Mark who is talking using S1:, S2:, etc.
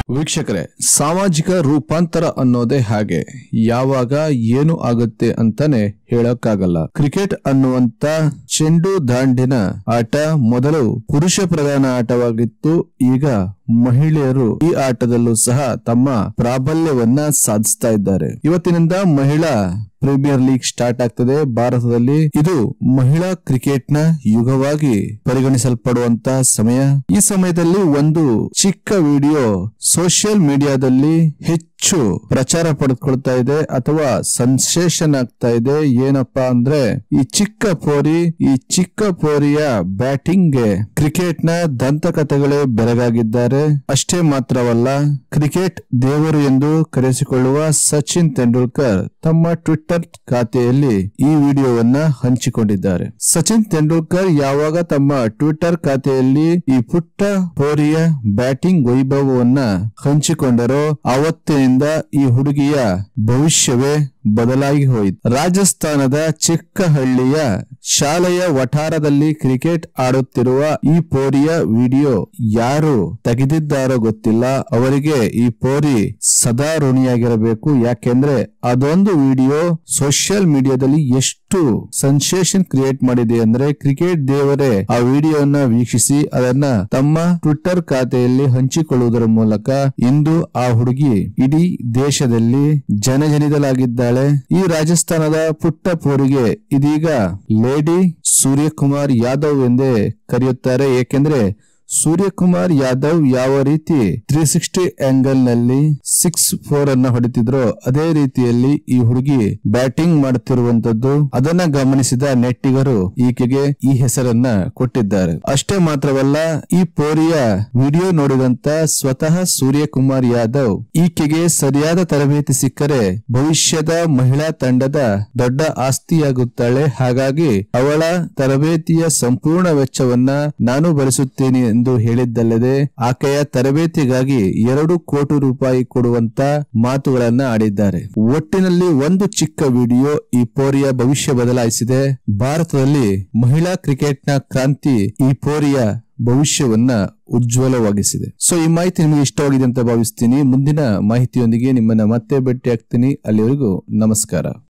S1: ವೀಕ್ಷಕರೇ ಸಾಮಾಜಿಕ ರೂಪಾಂತರ ಅನ್ನೋದೇ ಹಾಗೆ ಯಾವಾಗ ಏನು ಆಗುತ್ತೆ ಅಂತಾನೆ ಹೇಳಕ್ಕಾಗಲ್ಲ ಕ್ರಿಕೆಟ್ ಅನ್ನುವಂತ ಚೆಂಡು ದಾಂಡಿನ ಆಟ ಮೊದಲು ಪುರುಷ ಪ್ರಧಾನ ಆಟವಾಗಿತ್ತು ಈಗ ಮಹಿಳೆಯರು ಈ ಆಟದಲ್ಲೂ ಸಹ ತಮ್ಮ ಪ್ರಾಬಲ್ಯವನ್ನ ಸಾಧಿಸ್ತಾ ಇದ್ದಾರೆ ಇವತ್ತಿನಿಂದ ಮಹಿಳಾ ಪ್ರೀಮಿಯರ್ ಲೀಗ್ ಸ್ಟಾರ್ಟ್ ಆಗ್ತದೆ ಭಾರತದಲ್ಲಿ ಇದು ಮಹಿಳಾ ಕ್ರಿಕೆಟ್ ನ ಯುಗವಾಗಿ ಪರಿಗಣಿಸಲ್ಪಡುವಂತ ಸಮಯ ಈ ಸಮಯದಲ್ಲಿ ಒಂದು ಚಿಕ್ಕ ವಿಡಿಯೋ ಸೋಷಿಯಲ್ ಮೀಡಿಯಾದಲ್ಲಿ ಹೆಚ್ಚು ಪ್ರಚಾರ ಪಡೆದುಕೊಳ್ತಾ ಇದೆ ಅಥವಾ ಸನ್ಸೇಷನ್ ಆಗ್ತಾ ಇದೆ ಏನಪ್ಪಾ ಅಂದ್ರೆ ಈ ಚಿಕ್ಕ ಪೋರಿ ಈ ಚಿಕ್ಕ ಪೋರಿಯ ಬ್ಯಾಟಿಂಗ್ ಗೆ ಕ್ರಿಕೆಟ್ ನ ದಂತಕಥೆಗಳೇ ಬೆರಗಾಗಿದ್ದಾರೆ ಅಷ್ಟೇ ಮಾತ್ರವಲ್ಲ ಕ್ರಿಕೆಟ್ ದೇವರು ಎಂದು ಕರೆಸಿಕೊಳ್ಳುವ ಸಚಿನ್ ತೆಂಡೂಲ್ಕರ್ ತಮ್ಮ ಟ್ವಿಟ್ಟರ್ ಖಾತೆಯಲ್ಲಿ ಈ ವಿಡಿಯೋವನ್ನ ಹಂಚಿಕೊಂಡಿದ್ದಾರೆ ಸಚಿನ್ ತೆಂಡೂಲ್ಕರ್ ಯಾವಾಗ ತಮ್ಮ ಟ್ವಿಟ್ಟರ್ ಖಾತೆಯಲ್ಲಿ ಈ ಪುಟ್ಟ ಪೋರಿಯ ಬ್ಯಾಟಿಂಗ್ ವೈಭವವನ್ನ ಹಂಚಿಕೊಂಡರೋ ಅವತ್ತಿನಿಂದ ಈ ಹುಡುಗಿಯ ಭವಿಷ್ಯವೇ ಬದಲಾಗಿ ಹೋಯಿತು ರಾಜಸ್ಥಾನದ ಚಿಕ್ಕ ಹಳ್ಳಿಯ ಶಾಲೆಯ ವಠಾರದಲ್ಲಿ ಕ್ರಿಕೆಟ್ ಆಡುತ್ತಿರುವ ಈ ಪೋರಿಯ ವಿಡಿಯೋ ಯಾರು ತೆಗೆದಿದ್ದಾರೋ ಗೊತ್ತಿಲ್ಲ ಅವರಿಗೆ ಈ ಪೋರಿ ಸದಾ ಋಣಿಯಾಗಿರಬೇಕು ಯಾಕೆಂದ್ರೆ ಅದೊಂದು ವಿಡಿಯೋ ಸೋಷಿಯಲ್ ಮೀಡಿಯಾದಲ್ಲಿ ಎಷ್ಟು ಸೆನ್ಸೇಷನ್ ಕ್ರಿಯೇಟ್ ಮಾಡಿದೆ ಅಂದ್ರೆ ಕ್ರಿಕೆಟ್ ದೇವರೇ ಆ ವಿಡಿಯೋನ ವೀಕ್ಷಿಸಿ ಅದನ್ನ ತಮ್ಮ ಟ್ವಿಟ್ಟರ್ ಖಾತೆಯಲ್ಲಿ ಹಂಚಿಕೊಳ್ಳುವುದರ ಮೂಲಕ ಇಂದು ಆ ಹುಡುಗಿ ಇಡೀ ದೇಶದಲ್ಲಿ ಜನಜನಿತಲಾಗಿದ್ದಾಳೆ ಈ ರಾಜಸ್ಥಾನದ ಪುಟ್ಟ ಪೋರಿಗೆ ಇದೀಗ ಲೇಡಿ ಸೂರ್ಯಕುಮಾರ್ ಯಾದವ್ ಎಂದೇ ಕರೆಯುತ್ತಾರೆ ಏಕೆಂದ್ರೆ ಸೂರ್ಯಕುಮಾರ್ ಯಾದವ್ ಯಾವ ರೀತಿ ತ್ರೀ ಸಿಕ್ಸ್ಟಿ ಆಂಗಲ್ ನಲ್ಲಿ ಸಿಕ್ಸ್ ಫೋರ್ ಅನ್ನ ಹೊಡಿತಿದ್ರೋ ಅದೇ ರೀತಿಯಲ್ಲಿ ಈ ಹುಡುಗಿ ಬ್ಯಾಟಿಂಗ್ ಮಾಡುತ್ತಿರುವಂತದ್ದು ಅದನ್ನ ಗಮನಿಸಿದ ನೆಟ್ಟಿಗರು ಈಕೆಗೆ ಈ ಹೆಸರನ್ನ ಕೊಟ್ಟಿದ್ದಾರೆ ಅಷ್ಟೇ ಮಾತ್ರವಲ್ಲ ಈ ಪೋರಿಯ ವಿಡಿಯೋ ನೋಡಿದಂತ ಸ್ವತಃ ಸೂರ್ಯಕುಮಾರ್ ಯಾದವ್ ಈಕೆಗೆ ಸರಿಯಾದ ತರಬೇತಿ ಸಿಕ್ಕರೆ ಭವಿಷ್ಯದ ಮಹಿಳಾ ತಂಡದ ದೊಡ್ಡ ಆಸ್ತಿಯಾಗುತ್ತಾಳೆ ಹಾಗಾಗಿ ಅವಳ ತರಬೇತಿಯ ಸಂಪೂರ್ಣ ವೆಚ್ಚವನ್ನ ನಾನು ಭರಿಸುತ್ತೇನೆ ಎಂದು ಹೇಳಿದ್ದಲ್ಲದೆ ಆಕೆಯ ತರಬೇತಿಗಾಗಿ ಎರಡು ಕೋಟಿ ರೂಪಾಯಿ ಕೊಡುವಂತ ಮಾತುಗಳನ್ನ ಆಡಿದ್ದಾರೆ ಒಟ್ಟಿನಲ್ಲಿ ಒಂದು ಚಿಕ್ಕ ವಿಡಿಯೋ ಈ ಪೋರಿಯ ಭವಿಷ್ಯ ಬದಲಾಯಿಸಿದೆ ಭಾರತದಲ್ಲಿ ಮಹಿಳಾ ಕ್ರಿಕೆಟ್ನ ಕ್ರಾಂತಿ ಈ ಪೋರಿಯ ಭವಿಷ್ಯವನ್ನ ಉಜ್ವಲವಾಗಿಸಿದೆ ಸೊ ಈ ಮಾಹಿತಿ ನಿಮಗೆ ಇಷ್ಟವಾಗಿದೆ ಅಂತ ಭಾವಿಸ್ತೀನಿ ಮುಂದಿನ ಮಾಹಿತಿಯೊಂದಿಗೆ ನಿಮ್ಮನ್ನ ಮತ್ತೆ ಭೇಟಿ ಆಗ್ತೀನಿ ಅಲ್ಲಿವರೆಗೂ ನಮಸ್ಕಾರ